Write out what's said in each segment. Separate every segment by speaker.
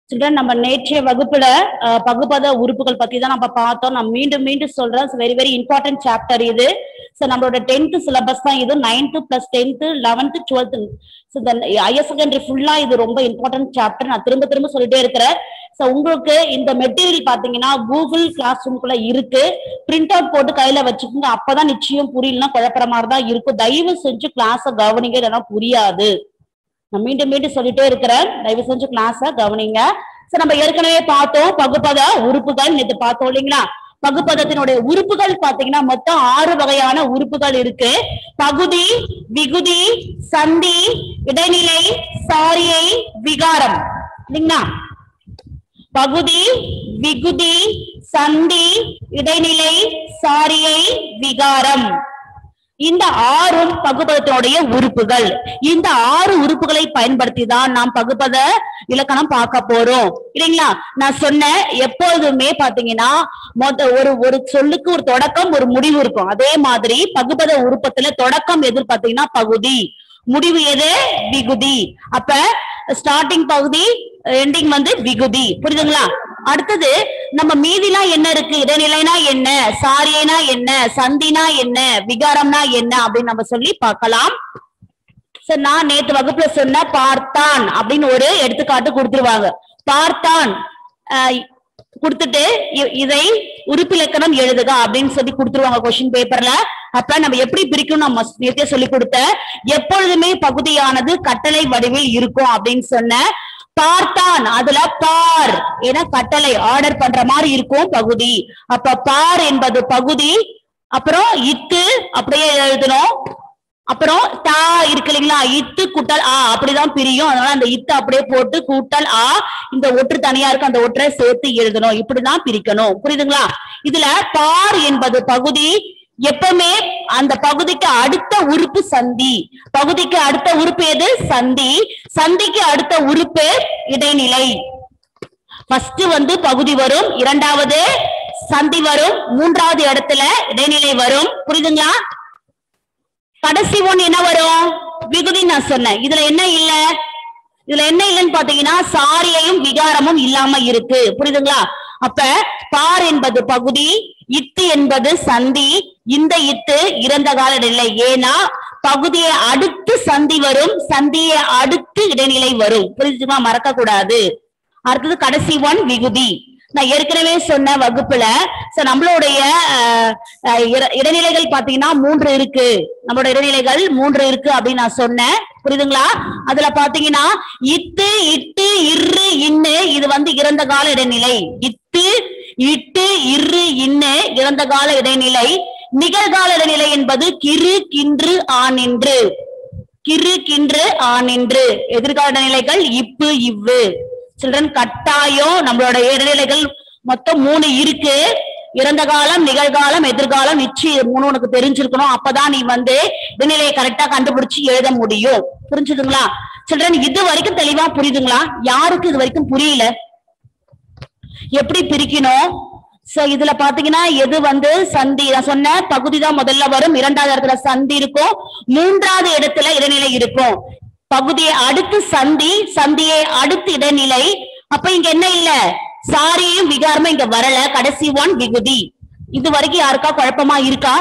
Speaker 1: children நம்ம நேற்றைய வகுப்புல அஹ், பகுபத உறுப்புகள் பத்தி தான் நம்ம பார்த்தோம் நான் மீண்டும் மீண்டும் சொல்றேன் வெரி வெரி இம்பார்ட்டன்ட் சாப்டர் இது ஸோ நம்மளோட டென்த் சிலபஸ் தான் இது ninth plus tenth eleventh twelfth so இந்த ஹையர் செகண்டரி ஃபுல்லா இது ரொம்ப இம்பார்ட்டன்ட் சாப்டர் நான் திரும்ப திரும்ப சொல்லிட்டே இருக்கிறேன் ஸோ உங்களுக்கு இந்த மெட்டீரியல் பாத்தீங்கன்னா கூகுள் கிளாஸ் ரூம்குள்ள இருக்கு பிரிண்ட் அவுட் போட்டு கையில வச்சுக்கோங்க அப்பதான் நிச்சயம் புரியலன்னா குழப்பற மாதிரி தான் இருக்கும் தயவு செஞ்சு கிளாஸை கவனிங்க இல்லைன்னா புரியாது நான் மீண்டும் மீண்டும் சொல்லிட்டே இருக்கிறேன் தயவு செஞ்சு கிளாஸ கவனிங்க சரி நம்ம ஏற்கனவே பார்த்தோம் பகுப்பத உறுப்புகள் நேற்று பார்த்தோம் இல்லைங்களா பகுப்பதத்தினுடைய உறுப்புகள் பாத்தீங்கன்னா மொத்தம் ஆறு வகையான உறுப்புகள் இருக்கு பகுதி விகுதி சந்தி இடைநிலை சாரியை விகாரம் இல்லைங்களா பகுதி விகுதி சந்தி இடைநிலை சாரியை விகாரம் இந்த ஆறும் பகுப்பதத்தினுடைய உறுப்புகள் இந்த ஆறு உறுப்புகளை பயன்படுத்தி தான் நாம் பகுப்பத இலக்கணம் பார்க்க போறோம் இல்லைங்களா நான் சொன்னேன் எப்பொழுதுமே பாத்தீங்கன்னா மொத ஒரு ஒரு சொல்லுக்கு ஒரு தொடக்கம் ஒரு முடிவு இருக்கும் அதே மாதிரி பகுப்பத உறுப்பத்துல தொடக்கம் எது பாத்தீங்கன்னா பகுதி முடிவு எது விகுதி அப்ப ஸ்டார்டிங் பகுதி எண்டிங் வந்து விகுதி புரியுதுங்களா அடுத்தது நம்ம மீதிலாம் என்ன இருக்கு இடைநிலைனா என்ன சாரியனா என்ன சந்தினா என்ன விகாரம்னா என்ன அப்படின்னு நம்ம சொல்லி பார்க்கலாம் சரி நான் நேத்து வகுப்புல சொன்ன பார்த்தான் அப்படின்னு ஒரு எடுத்துக்காட்டு கொடுத்துருவாங்க பார்த்தான் ஆஹ் கொடுத்துட்டு இ- இதை உறுப்பிலக்கணம் எழுதுக அப்படின்னு சொல்லி கொடுத்துருவாங்க கொஸ்டின் பேப்பர்ல அப்ப நம்ம எப்படி பிரிக்கணும் நம்ம நேத்தே சொல்லி கொடுத்த எப்பொழுதுமே பகுதியானது கட்டளை வடிவில் இருக்கும் அப்படின்னு சொன்ன பார்த்தான் அதுல பார் ஏன்னா கட்டளை ஆர்டர் பண்ற மாதிரி இருக்கும் பகுதி அப்ப பார் என்பது பகுதி அப்புறம் இத்து அப்படியே எழுதணும் அப்புறம் தா இருக்கு இல்லைங்களா இத்து கூட்டல் ஆ அப்படிதான் பிரியும் அதனால அந்த இத்து அப்படியே போட்டு கூட்டல் ஆ இந்த ஒற்று தனியா இருக்கு அந்த ஒற்றை சேர்த்து எழுதணும் இப்படிதான் பிரிக்கணும் புரியுதுங்களா இதுல பார் என்பது பகுதி எப்பவுமே அந்த பகுதிக்கு அடுத்த உறுப்பு சந்தி பகுதிக்கு அடுத்த உறுப்பு எது சந்தி சந்திக்கு அடுத்த உறுப்பு இடைநிலை ஃபர்ஸ்ட் வந்து பகுதி வரும் இரண்டாவது சந்தி வரும் மூன்றாவது இடத்துல இடைநிலை வரும் புரியுதுங்களா கடைசி ஒண்ணு என்ன வரும் விகுதி நான் சொன்னேன் இதுல என்ன இல்ல இதுல என்ன இல்லைன்னு பாத்தீங்கன்னா சாரியையும் விகாரமும் இல்லாம இருக்கு புரியுதுங்களா அப்ப பார் என்பது பகுதி இத்து என்பது சந்தி இந்த இத்து இறந்த கால இடைநிலை ஏன்னா பகுதியை அடுத்து சந்தி வரும் சந்தியை அடுத்து இடைநிலை வரும் புரிஞ்சுமா மறக்க கூடாது அடுத்தது கடைசி ஒன் விகுதி நான் ஏற்கனவே சொன்ன வகுப்புல சோ நம்மளுடைய அஹ், அஹ், இட- இடைநிலைகள் பாத்தீங்கன்னா மூன்று இருக்கு நம்மளோட இடைநிலைகள் மூன்று இருக்கு அப்படின்னு நான் சொன்னேன் புரியுதுங்களா அதுல பாத்தீங்கன்னா இத்து இட்டு இரு இன்னு இது வந்து இறந்த கால இடைநிலை இத்து இட்டு இரு இன்னு இறந்த கால இடைநிலை நிகழ்கால இடைநிலை என்பது கிறு கின்று ஆனின்று கிறு கின்று ஆனின்று எதிர்கால நிலைகள் இப்பு இவ்வு சில்ட்ரன் கட்டாயம் நம்மளோட இடைநிலைகள் மொத்தம் மூணு இருக்கு இறந்த காலம் நிகழ்காலம் எதிர்காலம் நிச்சயம் மூணு உனக்கு தெரிஞ்சிருக்கணும் அப்பதான் நீ வந்து இடைநிலையை கரெக்டா கண்டுபிடிச்சு எழுத முடியும் புரிஞ்சுதுங்களா சில்ட்ரன் இது வரைக்கும் தெளிவா புரியுதுங்களா யாருக்கு இது வரைக்கும் புரியல எப்படி பிரிக்கணும் சோ இதுல பாத்தீங்கன்னா எது வந்து சந்தி நான் சொன்ன பகுதி தான் முதல்ல வரும் இரண்டாவது இடத்துல சந்தி இருக்கும் மூன்றாவது இடத்துல இடைநிலை இருக்கும் பகுதியை அடுத்து சந்தி சந்தியை அடுத்து இடைநிலை அப்ப இங்க என்ன இல்ல சாரியும் விகாரமும் இங்க வரல கடைசி ஒன் விகுதி இது வரைக்கும் யாருக்கா குழப்பமா இருக்கா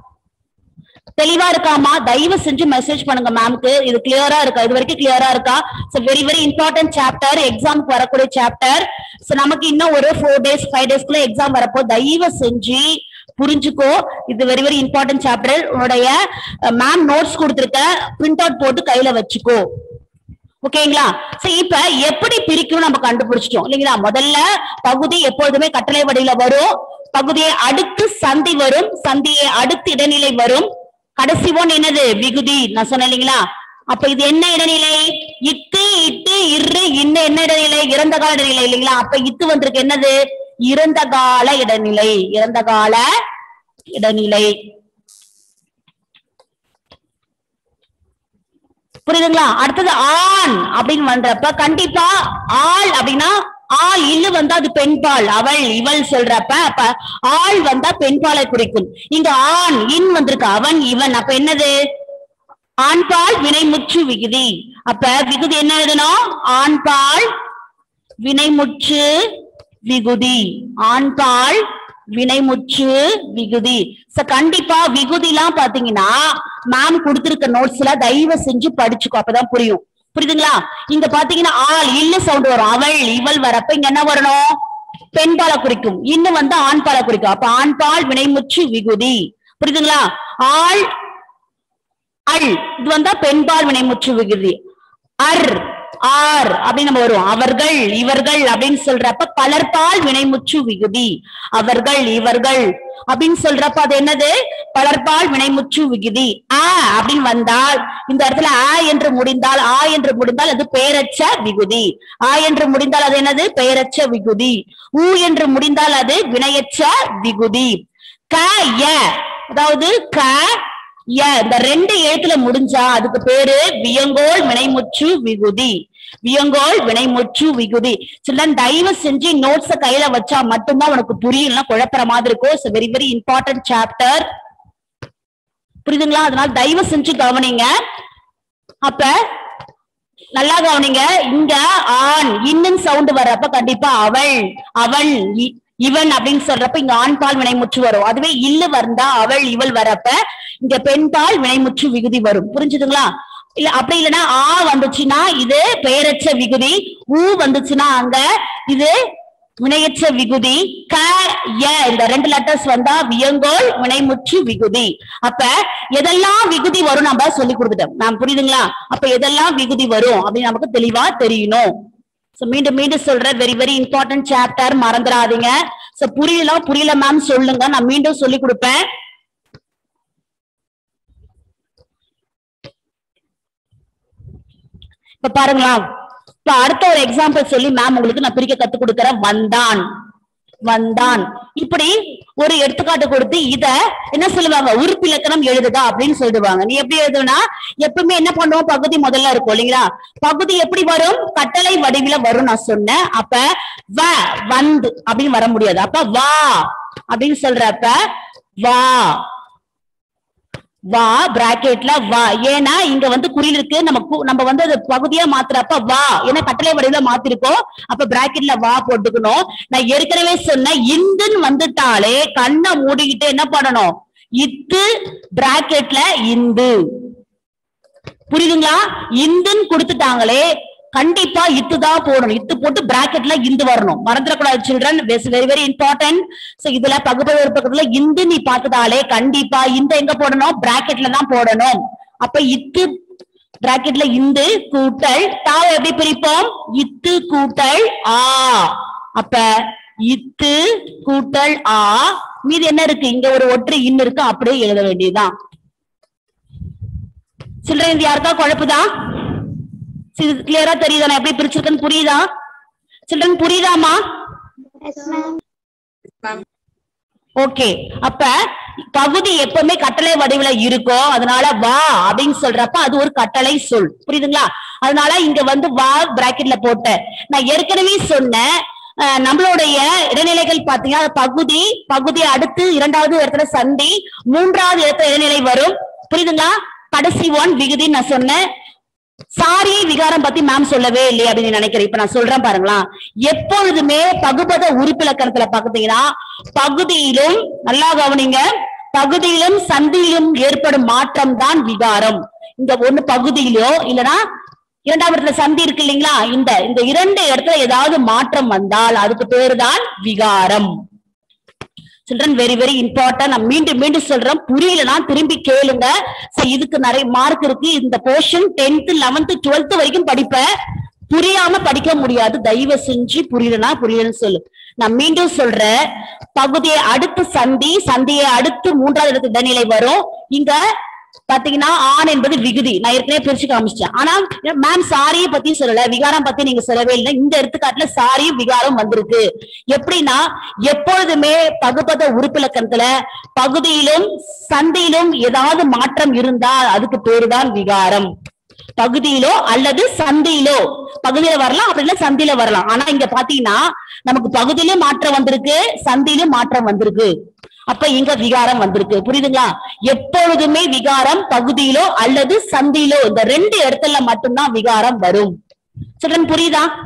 Speaker 1: தெளிவா இருக்காமா தயவு செஞ்சு மெசேஜ் பண்ணுங்க மேம்க்கு இது கிளியரா இருக்கா இது வரைக்கும் கிளியரா இருக்கா so very very important chapter எக்ஸாம்க்கு வரக்கூடிய சாப்டர் சோ நமக்கு இன்னும் ஒரு ஃபோர் டேஸ் ஃபைவ் டேஸ்க்குள்ள எக்ஸாம் வரப்போ தயவு செஞ்சு புரிஞ்சுக்கோ இது வெரி வெரி இம்பார்ட்டன்ட் சாப்டர் உன்னுடைய மேம் நோட்ஸ் கொடுத்துருக்க பிரிண்ட் அவுட் போட்டு கையில வச்சுக்கோ ஓகேங்களா சரி இப்ப எப்படி பிரிக்கணும் நம்ம கண்டுபிடிச்சிட்டோம் இல்லைங்களா முதல்ல பகுதி எப்பொழுதுமே கட்டளை வடியில வரும் பகுதியை அடுத்து சந்தி வரும் சந்தியை அடுத்து இடைநிலை வரும் கடைசி ஒன் என்னது விகுதி நான் சொன்னேன் இல்லைங்களா அப்ப இது என்ன இடைநிலை இட்டு இட்டு இரு இன்ன என்ன இடைநிலை இறந்த கால இடைநிலை இல்லைங்களா அப்ப இத்து வந்திருக்கு என்னது இறந்த கால இடைநிலை இறந்த கால இடைநிலை புரியுதுங்களா அடுத்தது ஆண் அப்படின்னு வந்தப்ப கண்டிப்பா ஆள் அப்படின்னா ஆள் இல்லு வந்தா அது பெண்பால் அவள் இவள் சொல்றப்ப அப்ப ஆள் வந்தா பெண்பாலை குறிக்கும் இங்க ஆண் இன் வந்திருக்கு அவன் இவன் அப்ப என்னது ஆண்பால் வினைமுற்று விகுதி அப்ப விகுதி என்ன எழுதணும் ஆண்பால் வினைமுற்று விகுதி ஆண்பால் வினைமுற்று விகுதி சோ கண்டிப்பா விகுதிலாம் பாத்தீங்கன்னா மேம் கொடுத்திருக்க நோட்ஸ்ல தயவு செஞ்சு படிச்சுக்கோ அப்பதான் புரியும் புரியுதுங்களா இங்க பாத்தீங்கன்னா ஆள் இல்ல சவுண்ட் வரும் அவள் இவள் வரப்ப இங்க என்ன வரணும் பெண்பாலை குறிக்கும் இன்னும் வந்து ஆண்பாலை குறிக்கும் அப்ப ஆண்பால் வினைமுற்று விகுதி புரியுதுங்களா ஆள் அள் இது வந்தா பெண்பால் வினைமுற்று விகுதி அர் ஆர் அப்படின்னு நம்ம வரும் அவர்கள் இவர்கள் அப்படின்னு சொல்றப்ப பலர்பால் வினைமுற்று விகுதி அவர்கள் இவர்கள் அப்படின்னு சொல்றப்ப அது என்னது பலர்பால் வினைமுற்று விகுதி ஆ அப்படின்னு வந்தால் இந்த இடத்துல ஆ என்று முடிந்தால் ஆ என்று முடிந்தால் அது பெயரச்ச விகுதி ஆ என்று முடிந்தால் அது என்னது பெயரச்ச விகுதி ஊ என்று முடிந்தால் அது வினையச்ச விகுதி க ய அதாவது க ய இந்த ரெண்டு எழுத்துல முடிஞ்சா அதுக்கு பேரு வியங்கோல் வினைமுற்று விகுதி வியங்கோல் வினைமுற்று விகுதி சில்ட்ரன் தயவு செஞ்சு நோட்ஸ கையில வச்சா மட்டும்தான் உனக்கு புரியலாம் குழப்பற மாதிரி இருக்கும் it's very very important chapter புரியுதுங்களா அதனால தயவு செஞ்சு கவனிங்க அப்ப நல்லா கவனிங்க இங்க ஆண் இன்னும் சவுண்ட் வர்றப்ப கண்டிப்பா அவள் அவள் இ- இவன் அப்படின்னு சொல்றப்ப இங்க ஆண் பால் வினைமுற்று வரும் அதுவே இல்லு வந்தா அவள் இவள் வரப்ப இங்க பெண் பால் வினைமுற்று விகுதி வரும் புரிஞ்சுதுங்களா இல்ல அப்படி இல்லைன்னா ஆ வந்துச்சுன்னா இது பெயரச்ச விகுதி ஊ வந்துச்சுன்னா அங்க இது வினையற்ற விகுதி க ய இந்த ரெண்டு லெட்டர்ஸ் வந்தா வியங்கோல் வினைமுற்று விகுதி அப்ப எதெல்லாம் விகுதி வரும் நம்ம சொல்லி கொடுத்துட்டோம் நான் புரியுதுங்களா அப்ப எதெல்லாம் விகுதி வரும் அப்படின்னு நமக்கு தெளிவா தெரியணும் சோ மீண்டும் மீண்டும் சொல்றேன் வெரி வெரி இம்பார்ட்டன்ட் சாப்டர் மறந்துடாதீங்க சோ புரியல புரியல மேம் சொல்லுங்க நான் மீண்டும் சொல்லி கொடுப்பேன் இப்ப பாருங்களா இப்ப அடுத்த ஒரு எக்ஸாம்பிள் சொல்லி மேம் உங்களுக்கு நான் பிரிக்க கத்து கொடுக்கறேன் வந்தான் வந்தான் இப்படி ஒரு எடுத்துக்காட்டு கொடுத்து இத என்ன சொல்லுவாங்க உறுப்பிலக்கணம் எழுதுதா அப்படின்னு சொல்லிடுவாங்க நீ எப்படி எழுதுனா எப்பவுமே என்ன பண்ணுவோம் பகுதி முதல்ல இருக்கும் இல்லைங்களா பகுதி எப்படி வரும் கட்டளை வடிவில வரும் நான் சொன்னேன் அப்ப வ வந்து அப்படின்னு வர முடியாது அப்ப வா அப்படின்னு சொல்றப்ப வா வா பிராக்கெட்ல வா ஏன்னா இங்க வந்து குறில் இருக்கு நம்ம கு- நம்ம வந்து அது பகுதியா மாத்துறப்ப வா ஏன்னா கட்டளை வடிவில மாத்திருக்கோம் அப்ப பிராக்கெட்ல வா போட்டுக்கணும் நான் ஏற்கனவே சொன்னேன் இந்துன்னு வந்துட்டாலே கண்ணை மூடிக்கிட்டு என்ன பண்ணணும் இத்து பிராக்கெட்ல இந்து புரியுதுங்களா இந்துன்னு கொடுத்துட்டாங்களே கண்டிப்பா இத்து தான் போடணும் இத்து போட்டு பிராக்கெட்ல இந்து வரணும் மறந்துடக்கூடாது children very very important so இதுல பகுப்பது ஒரு பக்கத்துல இந்து நீ பார்த்ததாலே கண்டிப்பா இந்த எங்க போடணும் பிராக்கெட்ல தான் போடணும் அப்ப இத்து பிராக்கெட்ல இந்து கூட்டல் தாவை எப்படி பிரிப்போம் இத்து கூட்டல் ஆ அப்ப இத்து கூட்டல் ஆ மீது என்ன இருக்கு இங்க ஒரு ஒற்றை இன்னு இருக்கு அப்படியே எழுத வேண்டியதுதான் சில்ட்ரன் இது யாருக்கா குழப்புதா கிளியரா தெரியுதா நான் எப்படி பிரிச்சிருக்கேன்னு புரியுதா சில்ட்ரன் புரியுதாமா ஓகே அப்ப பகுதி எப்பவுமே கட்டளை வடிவுல இருக்கும் அதனால வா அப்படின்னு சொல்றப்ப அது ஒரு கட்டளை சொல் புரியுதுங்களா அதனால இங்க வந்து வா பிராக்கெட்ல போட்டேன் நான் ஏற்கனவே சொன்னேன் அஹ், நம்மளுடைய இடைநிலைகள் பாத்தீங்கன்னா அது பகுதி பகுதி அடுத்து இரண்டாவது இடத்துல சந்தி மூன்றாவது இடத்துல இடைநிலை வரும் புரியுதுங்களா கடைசி ஒன் விகுதி நான் சொன்னேன் சாரி விகாரம் பத்தி மேம் சொல்லவே இல்லையே அப்படின்னு நினைக்கிறேன் இப்ப நான் சொல்றேன் பாருங்களா எப்பொழுதுமே பகுபத உறுப்பிலக்கணத்துல பாத்தீங்கன்னா பகுதியிலும் நல்லா கவனிங்க பகுதியிலும் சந்தியிலும் ஏற்படும் மாற்றம் தான் விகாரம் இந்த ஒண்ணு பகுதியிலோ இல்லனா இரண்டாவது இடத்துல சந்தி இருக்கு இல்லைங்களா இந்த இந்த இரண்டு இடத்துல ஏதாவது மாற்றம் வந்தால் அதுக்கு பேரு தான் விகாரம் சில்ட்ரன் வெரி வெரி இம்பார்ட்டன்ட் நான் மீண்டும் மீண்டும் சொல்றேன் புரியலனா திரும்பி கேளுங்க So, இதுக்கு நிறைய மார்க் இருக்கு இந்த போர்ஷன் டென்த் லெவன்த் டுவெல்த் வரைக்கும் படிப்பேன் புரியாம படிக்க முடியாது தயவு செஞ்சு புரியலனா புரியலன்னு சொல்லு நான் மீண்டும் சொல்றேன் பகுதியை அடுத்து சந்தி சந்தியை அடுத்து மூன்றாவது இடத்து இடைநிலை வரும் இங்க பாத்தீங்கன்னா ஆண் என்பது விகுதி நான் ஏற்கனவே பிரிச்சு காமிச்சிட்டேன் ஆனா மேம் சாரியை பத்தி சொல்லல விகாரம் பத்தி நீங்க சொல்லவே இல்லை இந்த எடுத்துக்காட்டுல சாரியும் விகாரம் வந்திருக்கு எப்படின்னா எப்பொழுதுமே பகுபத உறுப்பிலக்கணத்துல பகுதியிலும் சந்தியிலும் ஏதாவது மாற்றம் இருந்தால் அதுக்கு பேருதான் விகாரம் பகுதியிலோ அல்லது சந்தியிலோ பகுதியில வரலாம் அப்படி இல்ல சந்தியில வரலாம் ஆனா இங்க பாத்தீங்கன்னா நமக்கு பகுதியிலும் மாற்றம் வந்திருக்கு சந்தியிலும் மாற்றம் வந்திருக்கு அப்ப இங்க விகாரம் வந்திருக்கு புரியுதுங்களா எப்பொழுதுமே விகாரம் பகுதியிலோ அல்லது சந்தியிலோ இந்த ரெண்டு இடத்துல மட்டும்தான் விகாரம் வரும் சில்ட்ரன் புரியுதா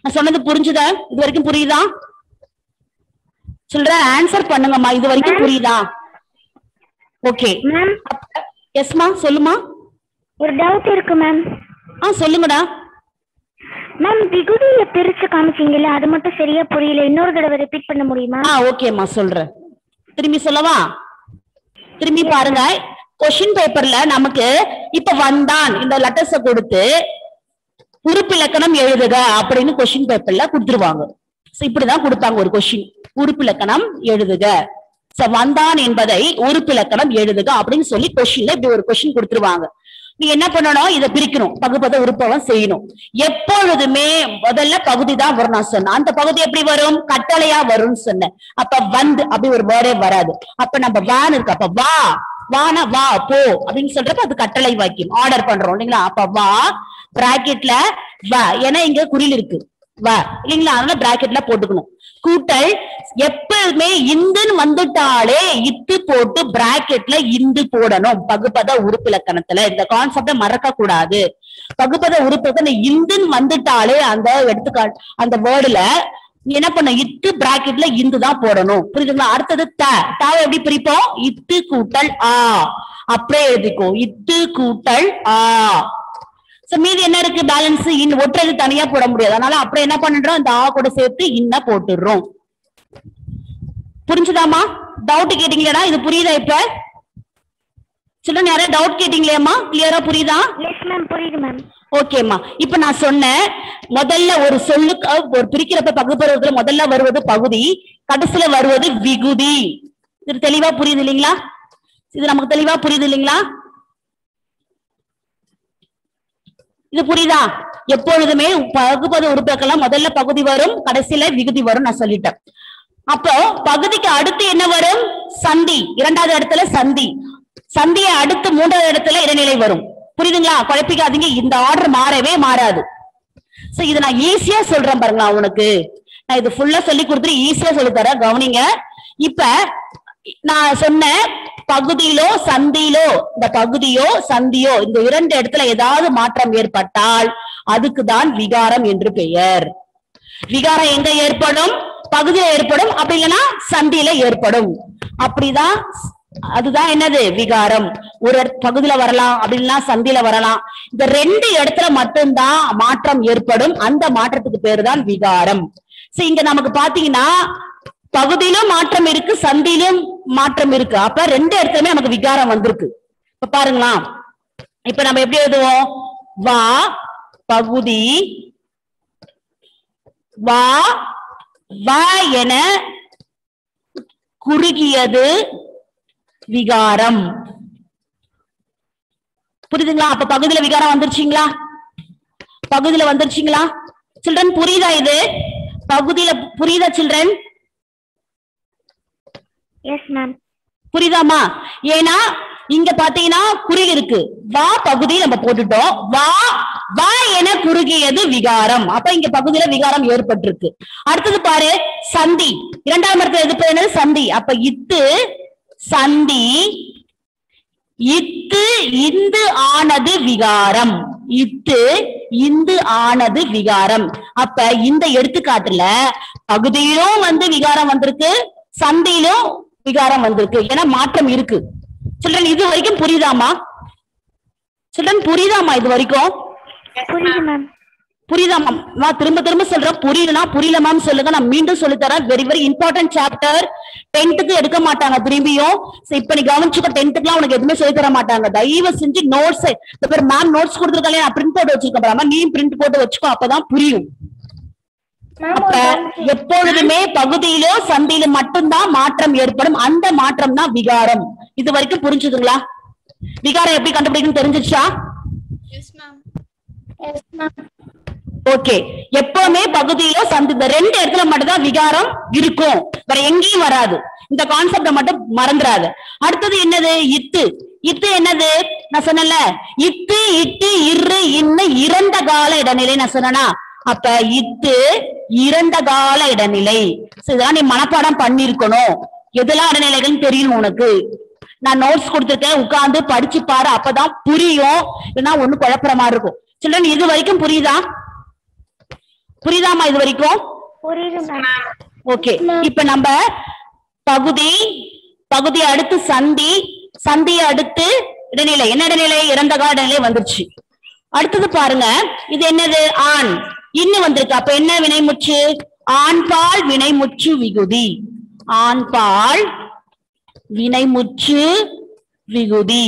Speaker 1: நான் சொன்னது புரிஞ்சுதா இது வரைக்கும் புரியுதா சில்ட்ரன் ஆன்சர் பண்ணுங்கம்மா இது வரைக்கும் புரியுதா ஓகே
Speaker 2: மேம்
Speaker 1: எஸ்மா சொல்லுமா
Speaker 2: ஒரு டவுட் இருக்கு மேம்
Speaker 1: ஆ சொல்லுங்கடா
Speaker 2: மேம் விகுதியில பிரிச்சு காமிச்சீங்கல்ல அது மட்டும் சரியா புரியல இன்னொரு தடவை ரிப்பீட் பண்ண முடியுமா
Speaker 1: ஆ ஓகேம்மா சொல்றேன் திரும்பி சொல்லவா திரும்பி பாருங்க கொஸ்டின் பேப்பர்ல நமக்கு இப்ப வந்தான் இந்த லெட்டர்ஸ கொடுத்து உறுப்பிலக்கணம் எழுதுக அப்படின்னு கொஸ்டின் பேப்பர்ல கொடுத்துருவாங்க So, இப்படிதான் கொடுப்பாங்க ஒரு கொஸ்டின் உறுப்பிலக்கணம் எழுதுக So, வந்தான் என்பதை உறுப்பிலக்கணம் எழுதுக அப்படின்னு சொல்லி கொஸ்டின்ல இப்படி ஒரு கொஸ்டின் கொடுத்துருவாங்க நீ என்ன பண்ணணும் இதை பிரிக்கணும் பகுப்பத உறுப்பவன் செய்யணும் எப்பொழுதுமே முதல்ல பகுதி தான் வரும் நான் சொன்னேன் அந்த பகுதி எப்படி வரும் கட்டளையா வரும்னு சொன்னேன் அப்ப வந்து அப்படி ஒரு வேர்டே வராது அப்ப நம்ம வான் இருக்கு அப்ப வா வானா வா போ அப்படின்னு சொல்றப்ப அது கட்டளை வாக்கியம் ஆர்டர் பண்றோம் இல்லைங்களா அப்ப வா பிராக்கெட்ல வா ஏன்னா இங்க குறில் இருக்கு வா இல்லைங்களா அதனால பிராக்கெட்ல போட்டுக்கணும் கூட்டல் எப்பவுமே இந்துன்னு வந்துட்டாலே இத்து போட்டு பிராக்கெட்ல இந்து போடணும் பகுப்பத உறுப்பிலக்கணத்துல இந்த கான்செப்ட மறக்க கூடாது பகுப்பத உறுப்பிலக்கண இந்துன்னு வந்துட்டாலே அந்த எடுத்துக்கா அந்த வேர்டுல நீ என்ன பண்ண இத்து பிராக்கெட்ல இந்து தான் போடணும் புரியுதுங்களா அடுத்தது த தாவை எப்படி பிரிப்போம் இத்து கூட்டல் ஆ அப்படியே எழுதிக்கோ இத்து கூட்டல் ஆ சோ மீதி என்ன இருக்கு பேலன்ஸ் இன் ஒற்றது தனியா போட முடியாது அதனால அப்படியே என்ன பண்றோம் இந்த ஆ கூட சேர்த்து இன்ன போட்டுடுறோம் புரிஞ்சுதாமா டவுட் கேட்டீங்களா இது புரியுதா இப்ப சில்ட்ரன் யாராவது டவுட் கேட்டீங்களேம்மா கிளியரா புரியுதா
Speaker 2: எஸ் மேம் புரியுது மேம்
Speaker 1: ஓகேம்மா இப்ப நான் சொன்னேன் முதல்ல ஒரு சொல்லுக்கு ஒரு பிரிக்கிறப்ப பகுப்பருவத்துல முதல்ல வருவது பகுதி கடைசியில வருவது விகுதி இது தெளிவா புரியுது இல்லைங்களா இது நமக்கு தெளிவா புரியுது இல்லைங்களா இது புரியுதா எப்பொழுதுமே பகுப்பது உறுப்புக்கெல்லாம் முதல்ல பகுதி வரும் கடைசியில விகுதி வரும் நான் சொல்லிட்டேன் அப்போ பகுதிக்கு அடுத்து என்ன வரும் சந்தி இரண்டாவது இடத்துல சந்தி சந்தியை அடுத்து மூன்றாவது இடத்துல இடைநிலை வரும் புரியுதுங்களா குழப்பிக்காதீங்க இந்த ஆர்டர் மாறவே மாறாது சோ இது நான் ஈஸியா சொல்றேன் பாருங்களா உனக்கு நான் இது ஃபுல்லா சொல்லி கொடுத்துட்டு ஈஸியா சொல்லி தரேன் கவனிங்க இப்ப நான் சொன்னேன் பகுதியிலோ சந்தியிலோ இந்த பகுதியோ சந்தியோ இந்த இரண்டு இடத்துல ஏதாவது மாற்றம் ஏற்பட்டால் அதுக்கு தான் விகாரம் என்று பெயர் விகாரம் எங்க ஏற்படும் பகுதியில ஏற்படும் அப்படி இல்லைன்னா சந்தியில ஏற்படும் அப்படிதான் அதுதான் என்னது விகாரம் ஒரு இடத்- பகுதியில வரலாம் அப்படின்னா சந்தியில வரலாம் இந்த ரெண்டு இடத்துல மட்டும்தான் மாற்றம் ஏற்படும் அந்த மாற்றத்துக்கு பேரு தான் விகாரம் சோ இங்க நமக்கு பாத்தீங்கன்னா பகுதியிலும் மாற்றம் இருக்கு சந்தியிலும் மாற்றம் இருக்கு அப்ப ரெண்டு இடத்துலயுமே நமக்கு விகாரம் வந்திருக்கு இப்ப பாருங்களா இப்ப நம்ம எப்படி எழுதுவோம் வா பகுதி வா வா என குறுகியது விகாரம் புரியுதுங்களா அப்ப பகுதியில விகாரம் வந்துருச்சுங்களா பகுதியில வந்துருச்சுங்களா சில்ட்ரன் புரியுதா இது பகுதியில புரியுதா சில்ட்ரன்
Speaker 2: எஸ் மேம்
Speaker 1: புரியுதாமா ஏன்னா இங்க பாத்தீங்கன்னா குறி இருக்கு வா பகுதி நம்ம போட்டுட்டோம் வா வா என குறுகியது விகாரம் அப்ப இங்க பகுதியில விகாரம் ஏற்பட்டிருக்கு அடுத்தது பாரு சந்தி இரண்டாம் இடத்துல எது பேர் என்னது சந்தி அப்ப இத்து சந்தி இத்து இந்து ஆனது விகாரம் இத்து இந்து ஆனது விகாரம் அப்ப இந்த எடுத்துக்காட்டுல பகுதியிலும் வந்து விகாரம் வந்திருக்கு சந்தியிலும் விகாரம் வந்திருக்கு ஏன்னா மாற்றம் இருக்கு சில்ட்ரன் இது வரைக்கும் புரியுதாமா சில்ட்ரன் புரியுதாமா இது வரைக்கும்
Speaker 2: புரியுது மேம்
Speaker 1: புரியுதா மேம் நான் திரும்ப திரும்ப சொல்றேன் புரியலனா புரியல மேம் சொல்லுங்க நான் மீண்டும் சொல்லி தரேன் வெரி வெரி இம்பார்ட்டன்ட் சாப்டர் டென்த்துக்கு எடுக்க மாட்டாங்க திரும்பியும் So, இப்ப நீ கவனிச்சுக்க டென்த்துக்குலாம் உனக்கு எதுவுமே சொல்லி தர மாட்டாங்க தயவு செஞ்சு நோட்ஸ் இந்த பேர் மேம் நோட்ஸ் கொடுத்துருக்காங்க நான் பிரிண்ட் போட்டு வச்சிருக்கேன் பாரும்மா, நீ பிரிண்ட் போட்டு வச்சுக்கோ அப்பதான் புரியும் அப்ப எப்பொழுதுமே பகுதியிலோ சந்தியில மட்டும்தான் மாற்றம் ஏற்படும் அந்த மாற்றம் தான் விகாரம் இது வரைக்கும் புரிஞ்சுதுங்களா விகாரம் எப்படி கண்டுபிடிக்கணும்னு தெரிஞ்சிச்சா
Speaker 3: yes ma'am
Speaker 2: yes ma'am
Speaker 1: okay எப்பவுமே பகுதியில சந்தி இந்த ரெண்டு இடத்துல மட்டும்தான் விகாரம் இருக்கும் வேற எங்கேயும் வராது இந்த கான்செப்ட மட்டும் மறந்துடாது அடுத்தது என்னது இத்து இத்து என்னது நான் சொன்னேன்ல இத்து இட்டு இரு இன்னு இறந்த கால இடைநிலை நான் சொன்னேனா அப்ப இத்து இறந்த கால இடைநிலை So, இதெல்லாம் நீ மனப்பாடம் பண்ணிருக்கணும் எதெல்லாம் இடைநிலைகள்னு தெரியும் உனக்கு நான் நோட்ஸ் கொடுத்துருக்கேன் உட்கார்ந்து படிச்சு பாரு அப்பதான் புரியும் இல்லைன்னா ஒண்ணு குழப்புற மாதிரி இருக்கும் சில்ட்ரன் இது வரைக்கும் புரியுதா புரியுதாமா இது வரைக்கும்
Speaker 2: புரியுது மேம்
Speaker 1: ஓகே இப்ப நம்ம பகுதி பகுதி அடுத்து சந்தி சந்தியை அடுத்து இடைநிலை என்ன இடைநிலை இறந்த கால இடைநிலை வந்துருச்சு அடுத்தது பாருங்க இது என்னது ஆண் இன்னு வந்திருக்கு அப்ப என்ன வினைமுற்று ஆண்பால் வினைமுற்று விகுதி ஆண்பால் வினைமுற்று விகுதி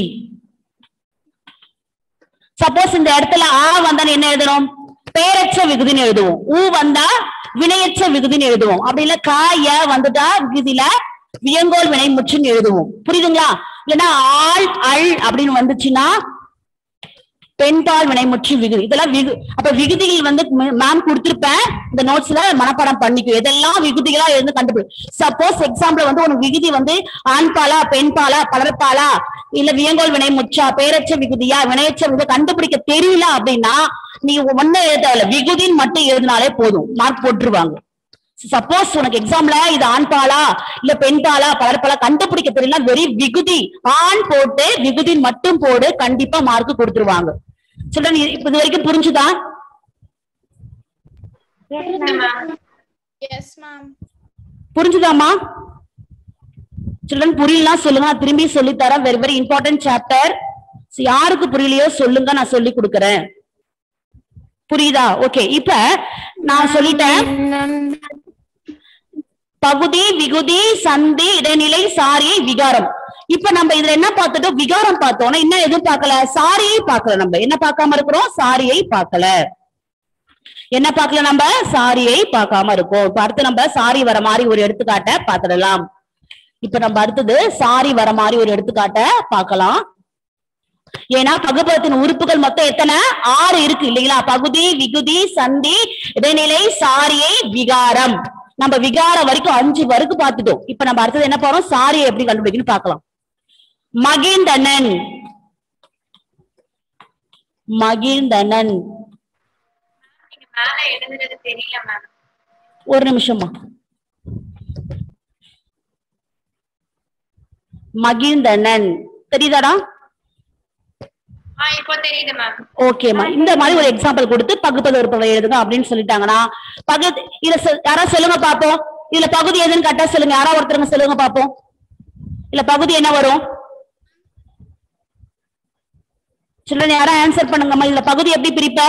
Speaker 1: சப்போஸ் இந்த இடத்துல ஆ வந்தா என்ன எழுதணும் பெயரற்ற விகுதின்னு எழுதுவோம் ஊ வந்தா வினையற்ற விகுதின்னு எழுதுவோம் அப்படி இல்ல கா ய வந்துட்டா விகுதியில வியங்கோல் வினை முற்றுன்னு எழுதுவோம் புரியுதுங்களா இல்லைன்னா ஆள் அள் அப்படின்னு வந்துச்சுன்னா பெண்பால் வினைமுற்று விகுதி இதெல்லாம் விகு அப்ப விகுதிகள் வந்து மேம் கொடுத்திருப்பேன் இந்த நோட்ஸ்ல மனப்பாடம் பண்ணிக்கும் எதெல்லாம் விகுதிகளா இருந்து கண்டுபிடி சப்போஸ் எக்ஸாம்பிள் வந்து உனக்கு விகுதி வந்து ஆண்பாலா பெண்பாலா பலர்பாலா இல்ல வியங்கோல் வினை முற்றா பெயரற்ற விகுதியா வினையற்ற விகுதி கண்டுபிடிக்க தெரியல அப்படின்னா நீ ஒண்ணு எழுதால விகுதின்னு மட்டும் எழுதினாலே போதும் மார்க் போட்டுருவாங்க சப்போஸ் உனக்கு எக்ஸாம்ல இது ஆண்பாலா இல்ல பெண்பாலா பலர்பாலா கண்டுபிடிக்க தெரியல வெரி விகுதி ஆண் போட்டு விகுதின்னு மட்டும் போடு கண்டிப்பா மார்க் கொடுத்துருவாங்க சில்ட்ரன் இப்ப இது வரைக்கும் புரிஞ்சுதா
Speaker 2: எஸ் மேம்
Speaker 3: எஸ் மேம்
Speaker 1: புரிஞ்சுதாமா சில்ட்ரன் புரியலாம் சொல்லுங்க நான் திரும்பி சொல்லி தரேன் வெரி வெரி இம்பார்ட்டன்ட் சாப்டர் யாருக்கு புரியலையோ சொல்லுங்க நான் சொல்லி கொடுக்கறேன் புரியுதா ஓகே இப்ப நான் சொல்லிட்டேன் பகுதி விகுதி சந்தி இடைநிலை சாரி விகாரம் இப்ப நம்ம இதுல என்ன பார்த்துட்டோம் விகாரம் பார்த்தோம்னா இன்னும் எதுவும் பார்க்கல சாரியை பார்க்கல நம்ம என்ன பார்க்காம இருக்கிறோம் சாரியை பார்க்கல என்ன பார்க்கல நம்ம சாரியை பார்க்காம இருக்கோம் இப்ப அடுத்து நம்ம சாரி வர மாதிரி ஒரு எடுத்துக்காட்ட பார்த்துடலாம் இப்ப நம்ம அடுத்தது சாரி வர மாதிரி ஒரு எடுத்துக்காட்ட பார்க்கலாம் ஏன்னா பகுபதத்தின் உறுப்புகள் மொத்தம் எத்தனை ஆறு இருக்கு இல்லைங்களா பகுதி விகுதி சந்தி இடைநிலை சாரியை விகாரம் நம்ம விகாரம் வரைக்கும் அஞ்சு வரைக்கும் பார்த்துட்டோம் இப்ப நம்ம அடுத்தது என்ன போறோம் சாரியை எப்படி கண்டுபிடிக்கணும் பார்க்கலாம் மகிழ்ந்தனன் மகிழ்ந்தனன்
Speaker 3: நீங்க மேல எழுதுறது தெரியல மேம்
Speaker 1: ஒரு நிமிஷமா மகிழ்ந்தனன் தெரியுதாடா
Speaker 3: ஆ இப்போ தெரியுது மேம்
Speaker 1: ஓகேம்மா இந்த மாதிரி ஒரு எக்ஸாம்பிள் கொடுத்து பகுப்பது உறுப்புகளை எழுதுங்க அப்படின்னு சொல்லிட்டாங்கன்னா பகுதி இதுல சொ- யாரா சொல்லுங்க பாப்போம் இதுல பகுதி எதுன்னு கரெக்டா சொல்லுங்க யாரா ஒருத்தருங்க சொல்லுங்க பாப்போம் இல்ல பகுதி என்ன வரும் சில்ட்ரன் யாரா ஆன்சர் பண்ணுங்கம்மா இதுல பகுதி எப்படி பிரிப்ப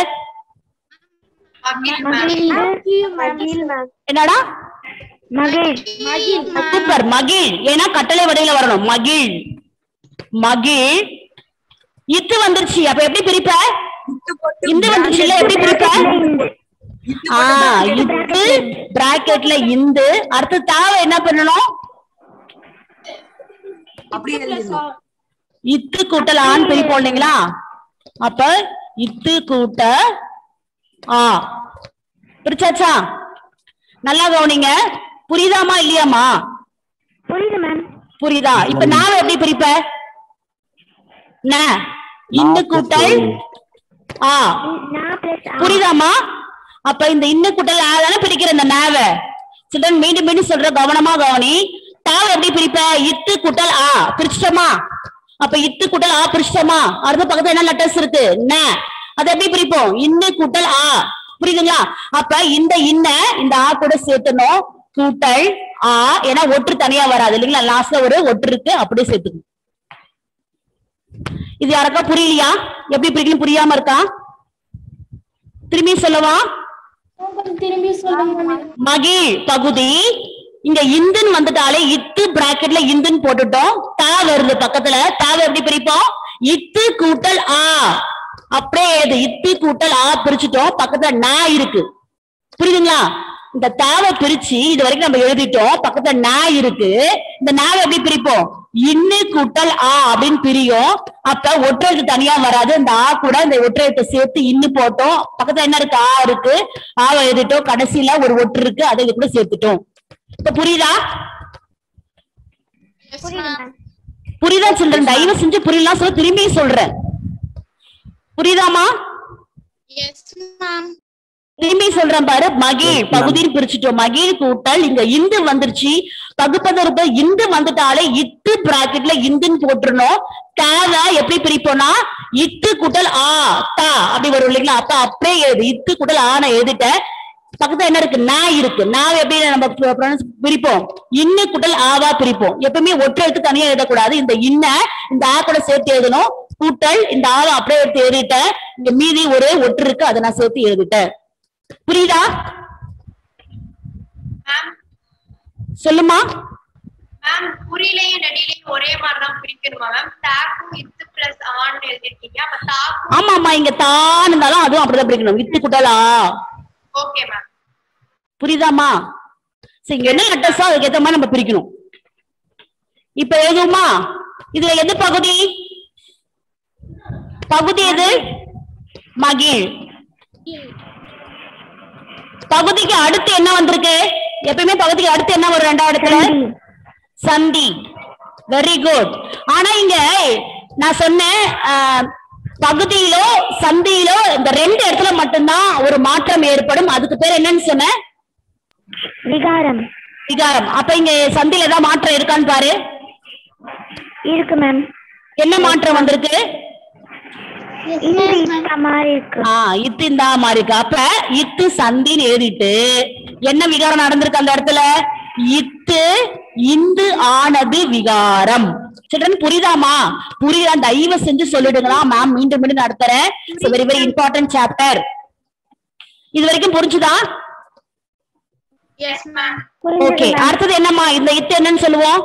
Speaker 3: மகிழ் மேம்
Speaker 2: மகிழ் மகிழ் மேம்
Speaker 1: என்னடா
Speaker 2: மகிழ்
Speaker 1: சூப்பர் மகிழ் ஏன்னா கட்டளை வடிவில வரணும் மகிழ் மகிழ் இத்து வந்துருச்சு அப்ப எப்படி பிரிப்ப இந்த வந்துருச்சு இல்ல எப்படி பிரிப்ப ஆ இத்து பிராக்கெட்ல இந்து அடுத்து தாவ என்ன பண்ணணும் இத்து கூட்டல் ஆண் பிரிப்போம் இல்லைங்களா அப்ப இத்து கூட்ட ஆ பிரிச்சாச்சா நல்லா கவனிங்க புரியுதாமா இல்லையாமா
Speaker 2: புரியுது மேம்
Speaker 1: புரியுதா இப்ப நான் எப்படி பிரிப்ப ந இன்னு கூட்டல் ஆ
Speaker 2: நான் பிளஸ்
Speaker 1: புரியுதாமா அப்ப இந்த இன்னு கூட்டல் ஆ தானே பிரிக்கிற இந்த நாவ சில்ட்ரன் மீண்டும் மீண்டும் சொல்ற கவனமா கவனி தாவ எப்படி பிரிப்ப இத்து கூட்டல் ஆ பிரிச்சிட்டோமா அப்ப இத்து கூட்டல் ஆ பிரிச்சிட்டோமா அடுத்த பக்கத்துல என்ன லெட்டர்ஸ் இருக்கு ந அதை எப்படி பிரிப்போம் இன்னு கூட்டல் ஆ புரியுதுங்களா அப்ப இந்த இன்ன இந்த ஆ கூட சேர்த்தணும் கூட்டல் ஆ ஏன்னா ஒற்று தனியா வராது இல்லைங்களா லாஸ்ட்ல ஒரு ஒற்று இருக்கு அப்படியே சேர்த்துக்கணும் இது யாருக்கா புரியலையா எப்படி பிரிக்கணும் புரியாம இருக்கா திரும்பி சொல்லவா
Speaker 3: திரும்பி சொல்லுங்க
Speaker 1: மகிழ் பகுதி இங்க இந்துன்னு வந்துட்டாலே இத்து பிராக்கெட்ல இந்துன்னு போட்டுட்டோம் தா வருது பக்கத்துல தாவை எப்படி பிரிப்போம் இத்து கூட்டல் ஆ அப்படியே எழுது இத்து கூட்டல் ஆ பிரிச்சுட்டோம் பக்கத்துல நா இருக்கு புரியுதுங்களா இந்த தாவை பிரிச்சு இது வரைக்கும் நம்ம எழுதிட்டோம் பக்கத்துல நா இருக்கு இந்த நாவை எப்படி பிரிப்போம் இன்னு கூட்டல் ஆ அப்படின்னு பிரியும் அப்ப ஒற்றையெழுத்து தனியா வராது இந்த ஆ கூட இந்த ஒற்றையெழுத்தை சேர்த்து இன்னு போட்டோம் பக்கத்துல என்ன இருக்கு ஆ இருக்கு ஆவை எழுதிட்டோம் கடைசியில ஒரு ஒற்று இருக்கு அதை இது கூட சேர்த்துட்டோம் இப்ப புரியுதா
Speaker 2: புரியுது மேம்
Speaker 1: புரியுதா சில்ட்ரன் தயவு செஞ்சு புரியலாம் சொல்ல திரும்பி சொல்றேன் புரியுதாமா
Speaker 3: எஸ் மேம்
Speaker 1: திரும்பி சொல்றேன் பாரு மகிழ் பகுதியில் பிரிச்சுட்டோம் மகிழ் கூட்டல் இங்க இந்து வந்துருச்சு பகுப்பதற்கு இந்து வந்துட்டாலே இத்து பிராக்கெட்ல இந்துன்னு போட்டுருணும் தேவை எப்படி பிரிப்போம்னா இத்து கூட்டல் ஆ தா அப்படி வரும் இல்லைங்களா அப்ப அப்படியே எழுது இத்து கூட்டல் ஆ நான் எழுதிட்டேன் பக்கத்துல என்ன இருக்கு நா இருக்கு நாவை எப்படி நம்ம pr- pronounce பிரிப்போம் இன்னு குட்டல் ஆவா பிரிப்போம் எப்பவுமே ஒற்றை எழுத்து தனியா எழுதக்கூடாது இந்த இன்ன இந்த ஆ கூட சேர்த்து எழுதணும் கூட்டல் இந்த ஆவை அப்படியே எடுத்து எழுதிட்டேன் இங்க மீதி ஒரு ஒற்று இருக்கு அதை நான் சேர்த்து எழுதிட்டேன் புரியுதா
Speaker 3: மேம்
Speaker 1: சொல்லுமா
Speaker 3: மேம் குறியிலையும் நெடிலையும் ஒரே மாதிரி தான் பிரிக்கணுமா மேம் தாக்கும் இத்து பிளஸ் ஆன் எழுதிருக்கீங்க அப்ப தாக்கும்
Speaker 1: ஆமா ஆமா இங்க தான் இருந்தாலும் அதுவும் அப்படிதான் பிரிக்கணும் வித்து குட்டலா
Speaker 3: ஓகே மேம்
Speaker 1: புரியுதாமா சரி இங்க என்ன அட்ரஸோ அதுக்கு ஏத்த மாதிரி நம்ம பிரிக்கணும் இப்ப எழுதுவோமா இதுல எது பகுதி பகுதி எது மகிழ் பகுதிக்கு அடுத்து என்ன வந்திருக்கு எப்பயுமே பகுதிக்கு அடுத்து என்ன வரும் ரெண்டாவது இடத்துல சந்தி வெரி குட் ஆனா இங்க நான் சொன்னேன் ஆஹ், பகுதியிலோ சந்தியிலோ இந்த ரெண்டு இடத்துல மட்டும்தான் ஒரு மாற்றம் ஏற்படும் அதுக்கு பேர் என்னன்னு சொன்னேன்
Speaker 2: விகாரம்
Speaker 1: விகாரம் அப்ப இங்க சந்தியில ஏதாவது மாற்றம் இருக்கான்னு பாரு
Speaker 2: இருக்கு மேம்
Speaker 1: என்ன மாற்றம் வந்திருக்கு
Speaker 2: இந்த இந்த மாதிரி இருக்கு
Speaker 1: ஆ இத்து இந்த மாதிரி இருக்கு அப்ப இத்து சந்தின்னு எழுதிட்டு என்ன விகாரம் நடந்திருக்கு அந்த இடத்துல இத்து இந்து ஆனது விகாரம் சில்ட்ரன் புரியுதாமா புரியுதா தயவு செஞ்சு சொல்லிடுங்களா மேம் மீண்டும் மீண்டும் நடத்துறேன் வெரி வெரி இம்பார்ட்டன்ட் சாப்டர் இது வரைக்கும் புரிஞ்சுதா
Speaker 3: எஸ் மேம்
Speaker 1: ஓகே அடுத்தது என்னம்மா இந்த இத்து என்னன்னு சொல்லுவோம்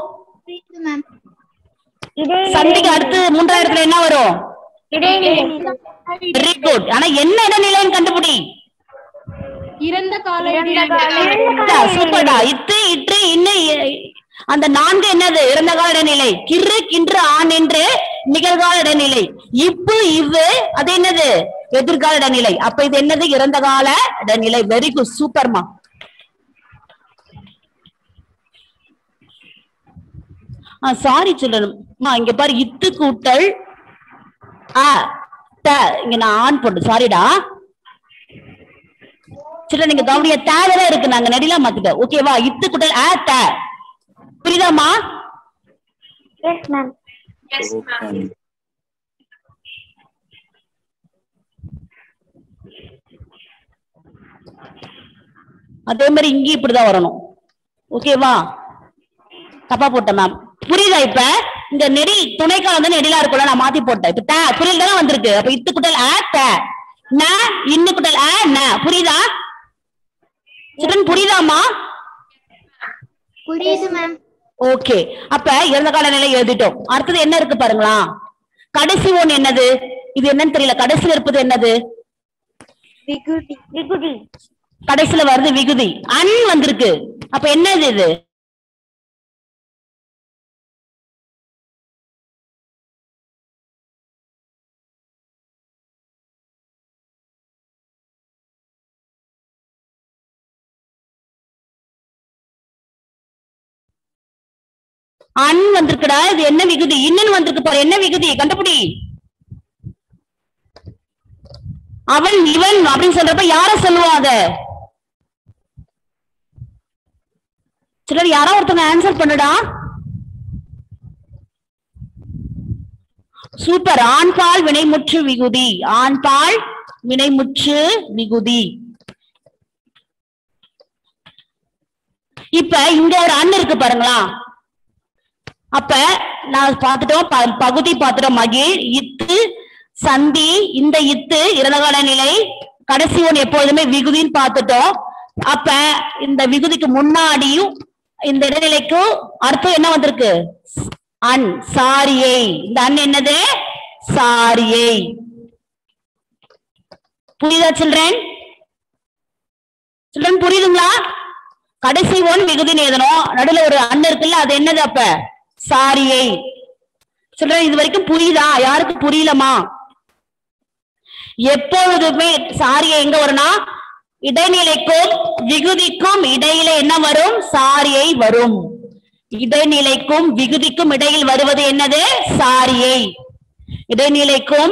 Speaker 2: இதே
Speaker 1: சந்திக்கு அடுத்து மூன்றாயிரத்துல என்ன வரும் வெரி குட் ஆனா என்ன இடைநிலைன்னு கண்டுபிடி
Speaker 3: இறந்த கால
Speaker 1: சூப்பர்டா இத்து இற்று இன்னும் இ- அந்த நான்கு என்னது இறந்த கால இடைநிலை கிறு கின்று ஆண் என்று நிகழ்கால இடைநிலை இப்பு இவ்வு அது என்னது எதிர்கால இடைநிலை அப்ப இது என்னது இறந்த கால இடைநிலை வெரி குட் சூப்பர்மா ஆ சாரி சொல்லணும்மா இங்க பாரு இத்து கூட்டல் ஆ த இங்க நான் ஆன் போட்டு சாரிடா சில நீங்க கவனிய தேவைதான் இருக்கு நாங்க நெடிலாம் மாத்திட்டோம் ஓகேவா இத்து குட்டல் ஆ த புரியுதாமா
Speaker 2: எஸ் மேம்
Speaker 3: எஸ் மேம்
Speaker 1: அதே மாதிரி இங்கேயும் இப்படிதான் வரணும் ஓகேவா தப்பா போட்டேன் மேம் புரியுதா இப்ப இந்த நெடி துணைக்காலம் வந்து நெடிலா இருக்கும்ல நான் மாத்தி போட்டேன் இப்ப த புரியல் தானே வந்திருக்கு அப்ப இத்து குட்டல் ஆ த ந இன்னு குட்டல் ஆ ந புரியுதா சிக்கன் புரியுதாமா
Speaker 2: புரியுது மேம்
Speaker 1: ஓகே அப்ப இறந்த கால நிலை எழுதிட்டோம் அடுத்தது என்ன இருக்கு பாருங்களா கடைசி ஒண்ணு என்னது இது என்னன்னு தெரியல கடைசியில இருப்பது என்னது
Speaker 2: விகுதி விகுதி
Speaker 1: கடைசியில வருது விகுதி அன் வந்திருக்கு அப்ப என்னது இது அன் வந்திருக்குடா இது என்ன விகுதி இன்னும் வந்திருக்கு பாரு என்ன விகுதி கண்டுபிடி அவன் இவன் அப்படின்னு சொல்றப்ப யார சொல்லுவான் அத சிலர் யாரோ ஒருத்தவங்க ஆன்சர் பண்ணுடா சூப்பர் ஆண்பால் வினைமுற்று விகுதி ஆண்பால் வினைமுற்று விகுதி இப்ப இங்க ஒரு அன் இருக்கு பாருங்களா அப்ப நான் பார்த்துட்டோம் ப- பகுதி பார்த்துட்டோம் மகிழ் இத்து சந்தி இந்த இத்து இறந்தகால நிலை கடைசி ஒன்று எப்பொழுதுமே விகுதின்னு பார்த்துட்டோம் அப்ப இந்த விகுதிக்கு முன்னாடியும் இந்த இடைநிலைக்கும் அர்த்தம் என்ன வந்திருக்கு அன் சாரியை இந்த அன் என்னது சாரியை புரியுதா சில்ட்ரன் சில்ட்ரன் புரியுதுங்களா கடைசி ஒன் விகுதின்னு எழுதணும் நடுவுல ஒரு அண்ணன் இருக்குல்ல அது என்னது அப்ப சாரியை சில்ட்ரன் இது வரைக்கும் புரியுதா யாருக்கு புரியலமா எப்பொழுதுமே சாரியை எங்க வரும்னா இடைநிலைக்கும் விகுதிக்கும் இடையில என்ன வரும் சாரியை வரும் இடைநிலைக்கும் விகுதிக்கும் இடையில் வருவது என்னது சாரியை இடைநிலைக்கும்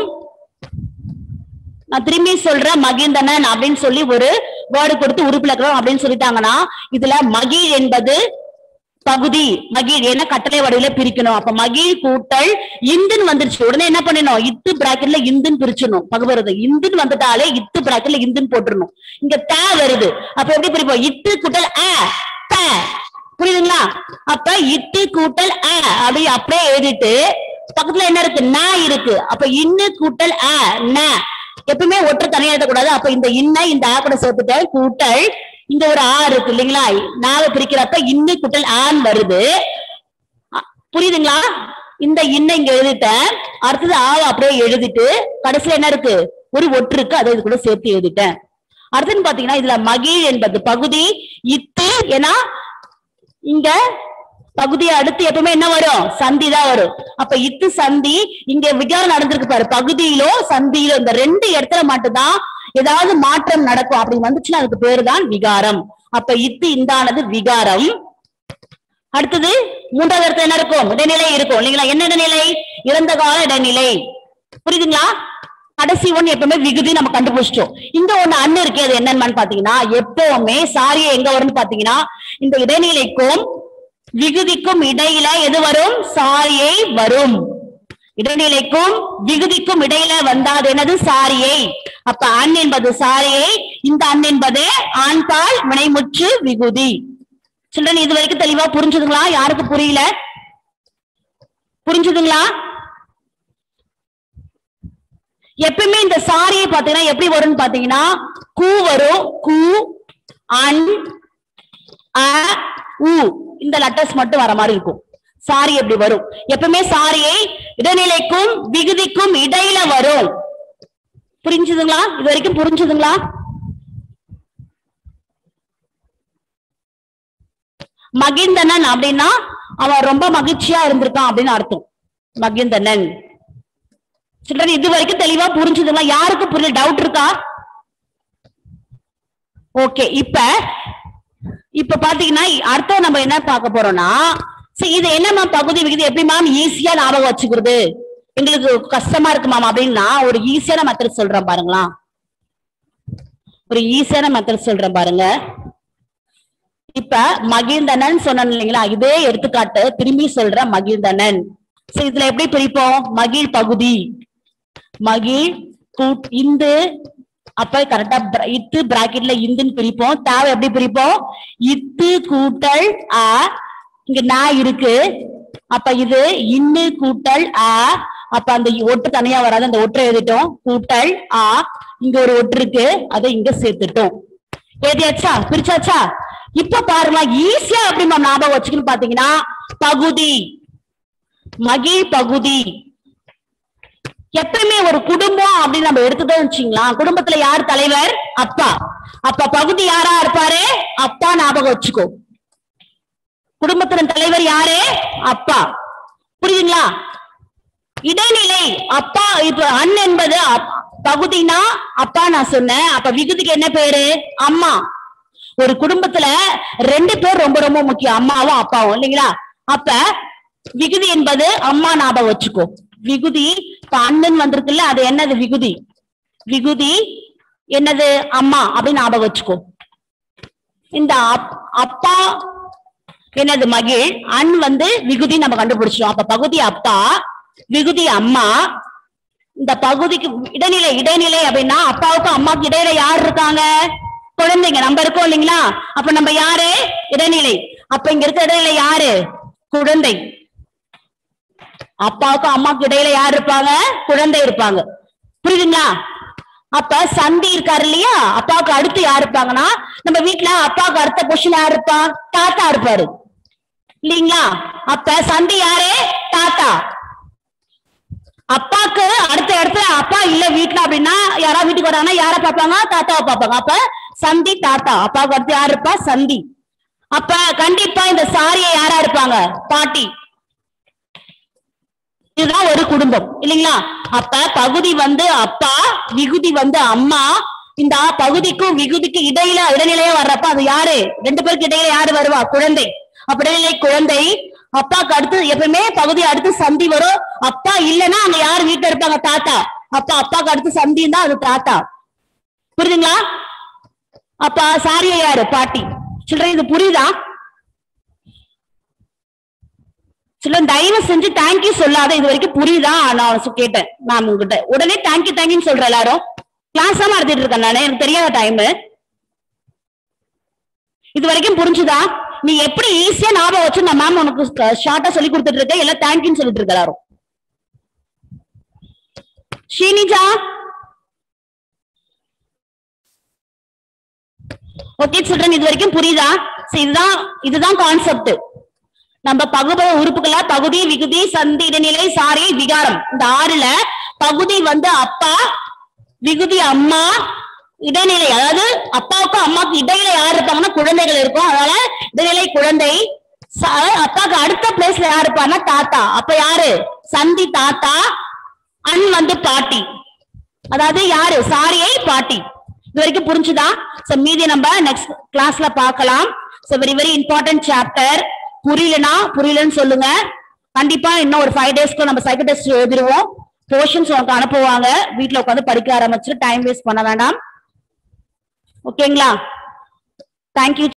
Speaker 1: நான் திரும்பி சொல்றேன் மகிழ்ந்தனன் அப்படின்னு சொல்லி ஒரு வேர்டு கொடுத்து உறுப்பிலக்கணும் அப்படின்னு சொல்லிட்டாங்கன்னா இதுல மகிழ் என்பது பகுதி மகிழ் ஏன்னா கட்டளை வடிவில பிரிக்கணும் அப்ப மகிழ் கூட்டல் இந்துன்னு வந்துருச்சு உடனே என்ன பண்ணணும் இத்து பிராக்கெட்ல இந்துன்னு பிரிச்சிடணும் பகுவரது இந்துன்னு வந்துட்டாலே இத்து பிராக்கெட்ல இந்துன்னு போட்டுறணும் இங்க த வருது அப்ப எப்படி பிரிப்போம் இத்து கூட்டல் அ த புரியுதுங்களா அப்ப இட்டு கூட்டல் அ அப்படி அப்படியே எழுதிட்டு பக்கத்துல என்ன இருக்கு ந இருக்கு அப்ப இன்னு கூட்டல் அ ந எப்பவுமே ஒற்று தனியா எழுதக்கூடாது அப்ப இந்த இன்ன இந்த ஆ கூட சேர்த்துட்டேன் கூட்டல் இங்க ஒரு ஆ இருக்கு இல்லைங்களா நாவை பிரிக்கிறப்ப இன்னு கூட்டல் ஆன் வருது அ- புரியுதுங்களா இந்த இன்ன இங்க எழுதிட்டேன் அடுத்தது ஆவை அப்படியே எழுதிட்டு கடைசியில என்ன இருக்கு ஒரு ஒற்று இருக்கு அதை இது கூட சேர்த்து எழுதிட்டேன் அடுத்தது பாத்தீங்கன்னா இதுல மகிழ் என்பது பகுதி இத்து ஏன்னா இங்க பகுதியை அடுத்து எப்பவுமே என்ன வரும் சந்தி தான் வரும் அப்ப இத்து சந்தி இங்க விகாரம் நடந்திருக்கு பாரு பகுதியிலோ சந்தியிலோ இந்த ரெண்டு இடத்துல மட்டும்தான் ஏதாவது மாற்றம் நடக்கும் அப்படி வந்துச்சுன்னா அதுக்கு பேரு தான் விகாரம் அப்ப இத்து இந்தானது விகாரம் அடுத்தது மூன்றாவது இடத்துல என்ன இருக்கும் இடைநிலை இருக்கும் இல்லைங்களா என்ன இடைநிலை இறந்த கால இடைநிலை புரியுதுங்களா கடைசி ஒண்ணு எப்பவுமே விகுதி நம்ம கண்டுபிடிச்சிட்டோம் இங்க ஒண்ணு அண்ணு இருக்கு அது என்னன்னு பாத்தீங்கன்னா எப்பவுமே சாரியை எங்க வரும்னு பாத்தீங்கன்னா இந்த இடைநிலைக்கும் விகுதிக்கும் இடையில எது வரும் சாரியை வரும் இடைநிலைக்கும் விகுதிக்கும் இடையில வந்தாது என்னது சாரியை அப்ப அன் என்பது சாரியை இந்த அன் என்பது ஆண்பால் வினைமுற்று விகுதி சில்ட்ரன் இது வரைக்கும் தெளிவா புரிஞ்சுதுங்களா யாருக்கு புரியல புரிஞ்சுதுங்களா எப்பவுமே இந்த சாரியை பாத்தீங்கன்னா எப்படி வரும்னு பாத்தீங்கன்னா கூ வரும் கூ அன் அ உ இந்த லெட்டர்ஸ் மட்டும் வர மாதிரி இருக்கும் சாரி எப்படி வரும் எப்பவுமே சாரியை இடைநிலைக்கும் விகுதிக்கும் இடையில வரும் புரிஞ்சுதுங்களா இது வரைக்கும் புரிஞ்சுதுங்களா மகிந்தனன் அப்படின்னா அவன் ரொம்ப மகிழ்ச்சியா இருந்திருக்கான் அப்படின்னு அர்த்தம் மகிந்தனன் சில்ட்ரன் இது வரைக்கும் தெளிவா புரிஞ்சுதுங்களா யாருக்கு புரியல டவுட் இருக்கா ஓகே இப்ப இப்ப பாத்தீங்கன்னா அடுத்த நம்ம என்ன பார்க்க போறோம்னா சரி இது என்ன மேம் பகுதி விகுதி எப்படி மேம் ஈஸியா ஞாபகம் வச்சுக்கிறது எங்களுக்கு கஷ்டமா இருக்கு மேம் அப்படின்னா ஒரு ஈஸியான மெத்தட் சொல்றேன் பாருங்களா ஒரு ஈஸியான மெத்தட் சொல்றேன் பாருங்க இப்ப மகிழ்ந்தனன் சொன்னேன் இல்லைங்களா இதே எடுத்துக்காட்டு திரும்பி சொல்ற மகிழ்ந்தனன் சரி இதுல எப்படி பிரிப்போம் மகிழ் பகுதி மகிழ் கூட் இந்து அப்ப கரெக்டா இத்து பிராக்கெட்ல இந்துன்னு பிரிப்போம் தேவை எப்படி பிரிப்போம் இத்து கூட்டல் அ இங்க நான் இருக்கு அப்ப இது இன்னு கூட்டல் அ அப்ப அந்த ஒட்டு தனியா வராது அந்த ஒற்றை எழுதிட்டோம் கூட்டல் ஆ இங்க ஒரு ஒட்டு இருக்கு அதை இங்க சேர்த்துட்டோம் எழுதியாச்சா பிரிச்சாச்சா இப்ப பாருங்க ஈஸியா எப்படி மேம் ஞாபகம் வச்சுக்கணும் பாத்தீங்கன்னா பகுதி மகிழ் பகுதி எப்பயுமே ஒரு குடும்பம் அப்படின்னு நம்ம எடுத்துட்டோம் வச்சுங்களா குடும்பத்துல யார் தலைவர் அப்பா அப்ப பகுதி யாரா இருப்பாரு அப்பா ஞாபகம் வச்சுக்கோ குடும்பத்தின் தலைவர் யாரு அப்பா புரியுதுங்களா இடைநிலை அப்பா இப்ப அன் என்பது அப்- பகுதினா அப்பா நான் சொன்னேன் அப்ப விகுதிக்கு என்ன பேரு அம்மா ஒரு குடும்பத்துல ரெண்டு பேர் ரொம்ப ரொம்ப முக்கியம் அம்மாவும் அப்பாவும் இல்லைங்களா அப்ப விகுதி என்பது அம்மா ஞாபகம் வச்சுக்கோ விகுதி இப்ப அண்ணன் வந்திருக்குல்ல அது என்னது விகுதி விகுதி என்னது அம்மா அப்படின்னு ஞாபகம் வச்சுக்கோ இந்த அப்- அப்பா என்னது மகிழ் அன் வந்து விகுதி நம்ம கண்டுபிடிச்சோம் அப்ப பகுதி அப்பா விகுதி அம்மா இந்த பகுதிக்கு இடைநிலை இடைநிலை அப்படின்னா அப்பாவுக்கும் அம்மாவுக்கு இடையில யார் இருக்காங்க குழந்தைங்க நம்ம இருக்கோம் இல்லைங்களா அப்ப நம்ம யாரு இடைநிலை அப்ப இங்க இருக்க இடைநிலை யாரு குழந்தை அப்பாவுக்கும் அம்மாவுக்கு இடையில யார் இருப்பாங்க குழந்தை இருப்பாங்க புரியுதுங்களா அப்ப சந்தி இருக்காரு இல்லையா அப்பாவுக்கு அடுத்து யார் இருப்பாங்கன்னா நம்ம வீட்ல அப்பாவுக்கு அடுத்த பொசிஷன் யார் இருப்பா தாத்தா இருப்பாரு இல்லைங்களா அப்ப சந்தி யாரு தாத்தா அப்பாக்கு அடுத்த இடத்துல அப்பா இல்ல வீட்ல அப்படின்னா யாரா வீட்டுக்கு வராங்கன்னா யார பாப்பாங்க தாத்தாவை பாப்பாங்க அப்ப சந்தி தாத்தா அப்பாவுக்கு அடுத்து யார் இருப்பா சந்தி அப்ப கண்டிப்பா இந்த சாரியை யாரா இருப்பாங்க பாட்டி இதுதான் ஒரு குடும்பம் இல்லைங்களா அப்ப பகுதி வந்து அப்பா விகுதி வந்து அம்மா இந்த பகுதிக்கும் விகுதிக்கும் இடையில இடைநிலையா வர்றப்ப அது யாரு ரெண்டு பேருக்கு இடையில யாரு வருவா குழந்தை அப்ப இடைநிலை குழந்தை அப்பாக்கு அடுத்து எப்பவுமே பகுதி அடுத்து சந்தி வரும் அப்பா இல்லைன்னா அங்க யார் வீட்டுல இருப்பாங்க தாத்தா அப்ப அப்பாக்கு அடுத்து சந்தி தான் அது தாத்தா புரியுதுங்களா அப்ப சாரியா யாரு பாட்டி சில்லறை இது புரியுதா சில தயவு செஞ்சு தேங்க்யூ சொல்லாத இது வரைக்கும் புரியுதா நான் சு- கேட்டேன் மேம் உங்ககிட்ட உடனே தேங்க்யூ தேங்க்யூன்னு சொல்ற எல்லாரும் கிளாஸ் தான் நடத்திட்டு இருக்கேன் நானு எனக்கு தெரியாத டைம் இது வரைக்கும் புரிஞ்சுதா நீ எப்படி ஈஸியா ஞாபகம் வச்சு நான் மேம் உனக்கு ஷார்ட்டா சொல்லி கொடுத்துட்டு இருக்கேன் எல்லாம் தேங்க்யூன்னு சொல்லிட்டு இருக்க எல்லாரும் ஷீனிஜா ஓகே சில்ட்ரன் இது வரைக்கும் புரியுதா So, இதுதான் இதுதான் கான்செப்ட் நம்ம பகுபத உறுப்புகள பகுதி விகுதி சந்தி இடைநிலை சாரி விகாரம் இந்த ஆறுல பகுதி வந்து அப்பா விகுதி அம்மா இடைநிலை அதாவது அப்பாவுக்கும் அம்மாவுக்கு இடையில யார் இருப்பாங்கன்னா குழந்தைகள் இருக்கும் அதனால இடைநிலை குழந்தை ச- அப்பாவுக்கு அடுத்த பிளேஸ்ல யார் இருப்பான்னா தாத்தா அப்ப யாரு சந்தி தாத்தா அன் வந்து பாட்டி அதாவது யாரு சாரியை பாட்டி இது வரைக்கும் புரிஞ்சுதா சோ மீதி நம்ம நெக்ஸ்ட் கிளாஸ்ல பார்க்கலாம் so very very important chapter புரியலனா புரியலன்னு சொல்லுங்க கண்டிப்பா இன்னும் ஒரு ஃபைவ் டேஸ்க்கு நம்ம சைக்கோ டெஸ்ட் எழுதிருவோம் போர்ஷன்ஸ் உனக்கு அனுப்புவாங்க வீட்ல உட்காந்து படிக்க ஆரம்பிச்சு டைம் வேஸ்ட் பண்ண வேண்டாம் ஓகேங்களா தேங்க்யூ